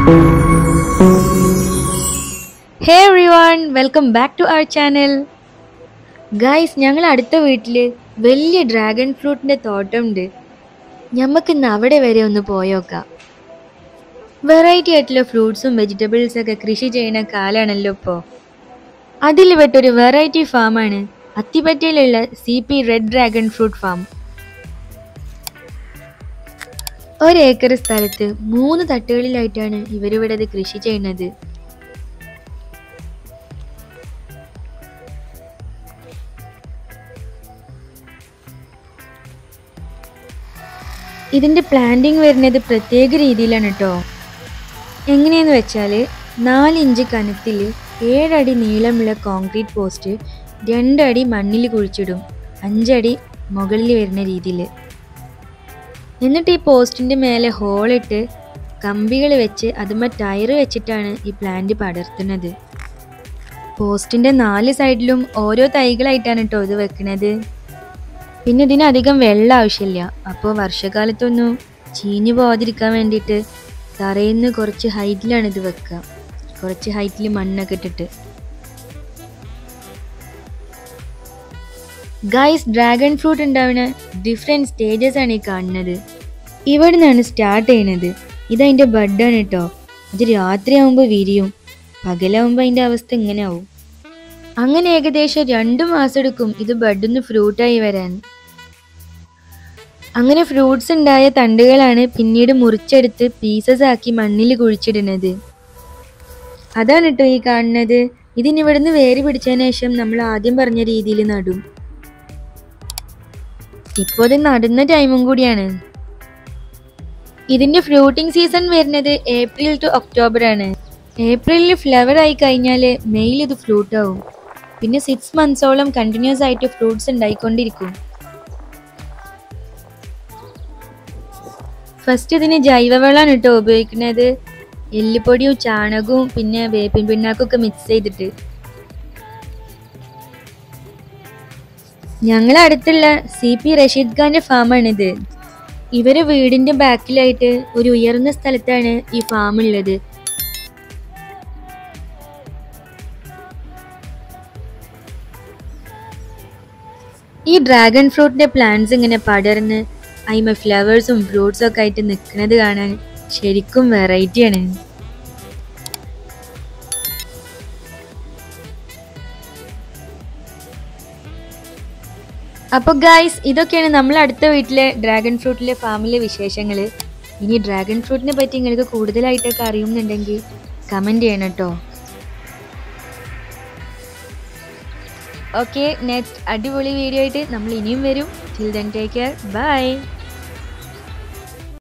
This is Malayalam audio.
hey everyone welcome back to our channel guys ഞങ്ങൾ അടുത്ത വീട്ടിൽ വലിയ ഡ്രാഗൺ ഫ്രൂട്ടിൻ്റെ തോട്ടമുണ്ട് ഞമ്മക്കിന്ന് അവിടെ വരെ ഒന്ന് പോയോക്കാം വെറൈറ്റി ആയിട്ടുള്ള ഫ്രൂട്ട്സും വെജിറ്റബിൾസ് ഒക്കെ കൃഷി ചെയ്യുന്ന കാലാണല്ലോ ഇപ്പോൾ അതിൽ പെട്ടൊരു വെറൈറ്റി ഫാമാണ് അത്തിപ്പറ്റയിലുള്ള C P red dragon fruit farm ഒരേക്കർ സ്ഥലത്ത് മൂന്ന് തട്ടുകളിലായിട്ടാണ് ഇവരിവിടെ ഇത് കൃഷി ചെയ്യുന്നത് ഇതിൻ്റെ പ്ലാന്റിങ് വരുന്നത് പ്രത്യേക രീതിയിലാണ് കേട്ടോ എങ്ങനെയെന്ന് വെച്ചാൽ നാലിഞ്ച് കനത്തിൽ ഏഴടി നീളമുള്ള കോൺക്രീറ്റ് പോസ്റ്റ് രണ്ടടി മണ്ണിൽ കുഴിച്ചിടും അഞ്ചടി മുകളിൽ വരുന്ന രീതിയിൽ എന്നിട്ട് ഈ പോസ്റ്റിൻ്റെ മേലെ ഹോളിട്ട് കമ്പികൾ വെച്ച് അതുമ്മ ടയർ വെച്ചിട്ടാണ് ഈ പ്ലാന്റ് പടർത്തുന്നത് പോസ്റ്റിൻ്റെ നാല് സൈഡിലും ഓരോ തൈകളായിട്ടാണ് കേട്ടോ ഇത് വെക്കുന്നത് പിന്നെ ഇതിന് അധികം വെള്ളം ആവശ്യമില്ല അപ്പോൾ വർഷകാലത്തൊന്നും ചീഞ്ഞു പോകാതിരിക്കാൻ വേണ്ടിയിട്ട് തറയിൽ നിന്ന് കുറച്ച് ഹൈറ്റിലാണ് ഇത് വെക്കുക കുറച്ച് ഹൈറ്റിൽ മണ്ണൊക്കെ ഇട്ടിട്ട് ഗൈസ് ഡ്രാഗൺ ഫ്രൂട്ട് ഉണ്ടാവുന്ന ഡിഫറെൻറ്റ് സ്റ്റേജസ് ആണ് ഈ കാണുന്നത് ഇവിടെ നിന്നാണ് സ്റ്റാർട്ട് ചെയ്യുന്നത് ഇതതിൻ്റെ ബഡാണ് കേട്ടോ ഇത് രാത്രിയാവുമ്പോൾ വിരിയും പകലാവുമ്പോൾ അതിൻ്റെ അവസ്ഥ ഇങ്ങനെ ആവും അങ്ങനെ ഏകദേശം രണ്ട് മാസം എടുക്കും ഇത് ബഡിന്ന് ഫ്രൂട്ടായി വരാൻ അങ്ങനെ ഫ്രൂട്ട്സ് ഉണ്ടായ തണ്ടുകളാണ് പിന്നീട് മുറിച്ചെടുത്ത് പീസസ് ആക്കി മണ്ണിൽ കുഴിച്ചിടുന്നത് അതാണ് കേട്ടോ ഈ കാണുന്നത് ഇതിന് ഇവിടുന്ന് വേര് പിടിച്ചതിന് ശേഷം നമ്മൾ ആദ്യം പറഞ്ഞ രീതിയിൽ നടും ഇപ്പോൾ ഇത് നടുന്ന ടൈമും കൂടിയാണ് ഇതിന്റെ ഫ്രൂട്ടിംഗ് സീസൺ വരുന്നത് ഏപ്രിൽ ടു ഒക്ടോബർ ആണ് ഏപ്രിലിൽ ഫ്ലവർ ആയി കഴിഞ്ഞാൽ മെയിൽ ഇത് ഫ്രൂട്ട് ആവും പിന്നെ സിക്സ് മന്ത്സോളം കണ്ടിന്യൂസ് ആയിട്ട് ഫ്രൂട്ട്സ് ഉണ്ടായിക്കൊണ്ടിരിക്കും ഫസ്റ്റ് ഇതിന് ജൈവവളമാണ് കേട്ടോ ഉപയോഗിക്കുന്നത് എല്ലിപ്പൊടിയും ചാണകവും പിന്നെ വേപ്പിൻ പിണ്ണാക്കും ഒക്കെ മിക്സ് ചെയ്തിട്ട് ഞങ്ങളെ അടുത്തുള്ള സി പി റഷീദ് ഖാന്റെ ഫാമാണിത് ഇവരെ വീടിന്റെ ബാക്കിലായിട്ട് ഒരു ഉയർന്ന സ്ഥലത്താണ് ഈ ഫാം ഉള്ളത് ഈ ഡ്രാഗൺ ഫ്രൂട്ടിന്റെ പ്ലാന്റ്സ് ഇങ്ങനെ പടർന്ന് അതിമ ഫ്ലവേഴ്സും ഫ്രൂട്ട്സും ഒക്കെ ആയിട്ട് നിൽക്കുന്നത് കാണാൻ ശരിക്കും വെറൈറ്റിയാണ് അപ്പോൾ ഗായ്സ് ഇതൊക്കെയാണ് നമ്മൾ അടുത്ത വീട്ടിലെ ഡ്രാഗൺ ഫ്രൂട്ടിലെ ഫാമിലെ വിശേഷങ്ങൾ ഇനി ഡ്രാഗൺ ഫ്രൂട്ടിനെ പറ്റി നിങ്ങൾക്ക് കൂടുതലായിട്ടൊക്കെ അറിയുന്നുണ്ടെങ്കിൽ കമൻറ്റ് ചെയ്യണം കേട്ടോ ഓക്കെ നെക്സ്റ്റ് അടിപൊളി വീഡിയോ ആയിട്ട് നമ്മൾ ഇനിയും വരും till then take care by